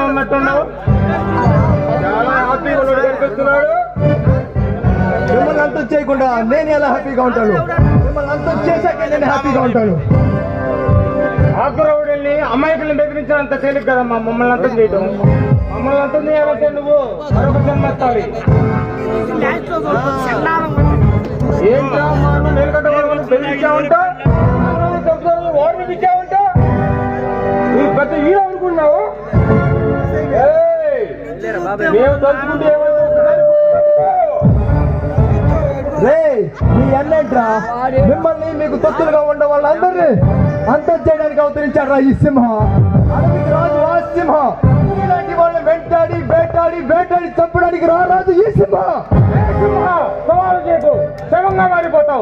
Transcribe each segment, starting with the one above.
ఉన్నట్టున్నావు చాలా హ్యాపీగా ఉన్నాడు కనిపిస్తున్నాడు మిమ్మల్ని అంతం చేయకుండా నేను ఎలా హ్యాపీగా ఉంటాను మిమ్మల్ని అంతం చేశాక నేను హ్యాపీగా ఉంటాను ఆకురవుడిని అమాయకుల్ని బెదిరించినంత తేలిక కదమ్మా మమ్మల్ని అంతం చేయటం మమ్మల్ని అంతం చేయాలంటే నువ్వు మరొక జన్మెత్తాలి ఏంటా మనం నీలకంట వాళ్ళని బెదిరించావంట వాడిని ఇచ్చావంట నువ్వు పెద్ద హీరో అనుకున్నావు ఏయ్! మేము తలుచుకుంటే ఏమైందో రే మీ అన్నేంట్రా మిమ్మల్ని మీకు తొత్తులుగా ఉండే వాళ్ళందరినీ అంతం చేయడానికి అవతరించాడు రా ఈ సింహ అడవికి రాజు ఆ సింహ ఇలాంటి వాళ్ళని వెంటాడి వేటాడి వేటాడి చంపడానికి రా రాజు ఈ సింహ సింహ సవాలు చేయకు శవంగా మారిపోతావు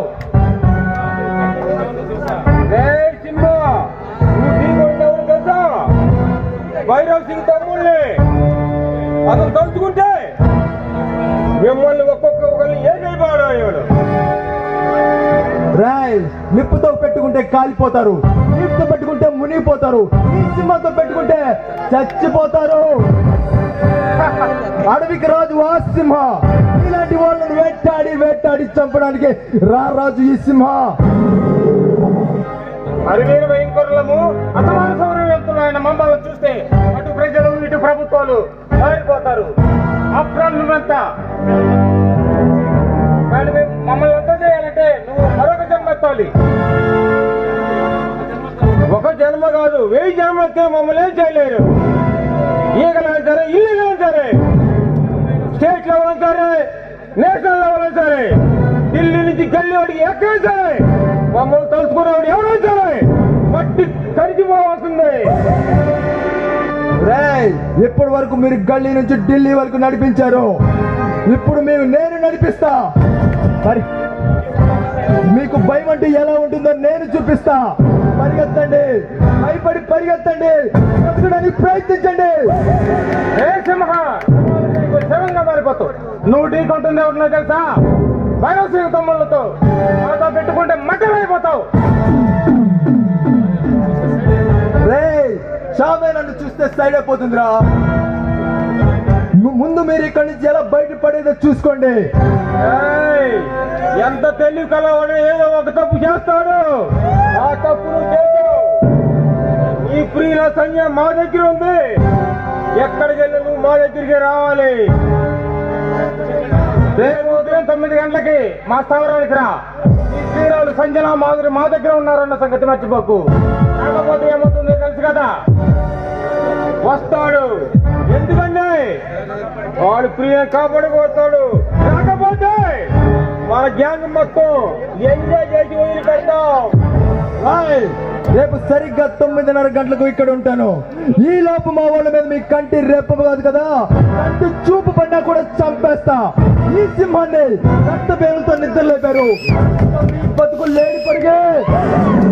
ఏయ్ సింహ నువ్వు ఢీకొట్టావు కదా భైరవ్ సింగ్ తమ్ముళ్ళని అతను తలుచుకుంటే మిమ్మల్ని ఒక్కొక్క ఒకరిని ఏం చేయబడాడు రాయ్ నిప్పుతో పెట్టుకుంటే కాలిపోతారు నిప్పుతో పెట్టుకుంటే మునిగిపోతారు ఈ సింహంతో పెట్టుకుంటే చచ్చిపోతారు అడవికి రాజు ఆ సింహ ఇలాంటి వాళ్ళని వేటాడి వేటాడి చంపడానికి రా రాజు ఈ సింహ అరివేల భయంకరులము అసమాన సౌర్యం వెళ్తున్నాయన్న మమ్మల్ని చూస్తే అటు ప్రజలు ఇటు ప్రభుత్వాలు మారిపోతారు అప్పుడు నువ్వెంత కానీ మేము మమ్మల్ని ఎంత చేయాలంటే నువ్వు మరొక జన్మ ఎత్తాలి ఒక జన్మ కాదు వెయ్యి జన్మ ఎత్తే మమ్మల్ని ఏం చేయలేరు ఈగలైనా సరే ఇల్లు సరే స్టేట్ లెవెల్ సరే నేషనల్ లెవెల్ సరే ఢిల్లీ నుంచి గల్లీ వాడికి ఎక్కడ సరే మమ్మల్ని తలుచుకునేవాడు ఎవరైనా సరే మట్టి కరిగిపోవాల్సిందే రేయ్ ఇప్పటి వరకు మీరు గల్లీ నుంచి ఢిల్లీ వరకు నడిపించారు ఇప్పుడు మేము నేను నడిపిస్తా మరి మీకు భయం అంటే ఎలా ఉంటుందో నేను చూపిస్తా పరిగెత్తండి భయపడి పరిగెత్తండి బ్రతకడానికి ప్రయత్నించండి ఏ సింహ నీకు శవంగా మారిపోతావు నువ్వు ఢీకొంటుంది ఎవరినో తెలుసా భైరవ తమ్ముళ్ళతో నాతో పెట్టుకుంటే మట్టలైపోతావు రేయ్ షామే నన్ను చూస్తే సైడ్ అయిపోతుందిరా ము- ముందు మీరు ఇక్కడి నుంచి ఎలా బయటపడేదో చూసుకోండి ఏయ్, ఎంత తెలివి కలవాడు ఏదో ఒక తప్పు చేస్తాడు ఆ తప్పు నువ్వు చేసావు ఈ ప్రియుల సంజయ్ మా దగ్గర ఉంది ఎక్కడికి వెళ్ళి నువ్వు మా దగ్గరికి రావాలి రేపు ఉదయం తొమ్మిది గంటలకి మా స్థావరానికి రా ఈ శ్రీరాలు సంజన మాధురి మా దగ్గర ఉన్నారన్న సంగతి మర్చిపోకు కాకపోతే ఏమవుతుందో తెలుసు కదా వస్తాడు ఎందుకంటే వాడు ప్రియ కాపాడిపోతాడు కాకపోతే మన గ్యాంగ్ మొత్తం ఎంజాయ్ చేసి వదిలి పెడతాం రాయ్ రేపు సరిగ్గా తొమ్మిదిన్నర గంటలకు ఇక్కడ ఉంటాను ఈ లోపు మా వాళ్ళ మీద మీ కంటి రెప్ప కాదు కదా కంటి చూపు పడినా కూడా చంపేస్తా ఈ సింహాన్ని రక్త పేరులతో నిద్ర లేపారు మీ బతుకు లేడి పడిగే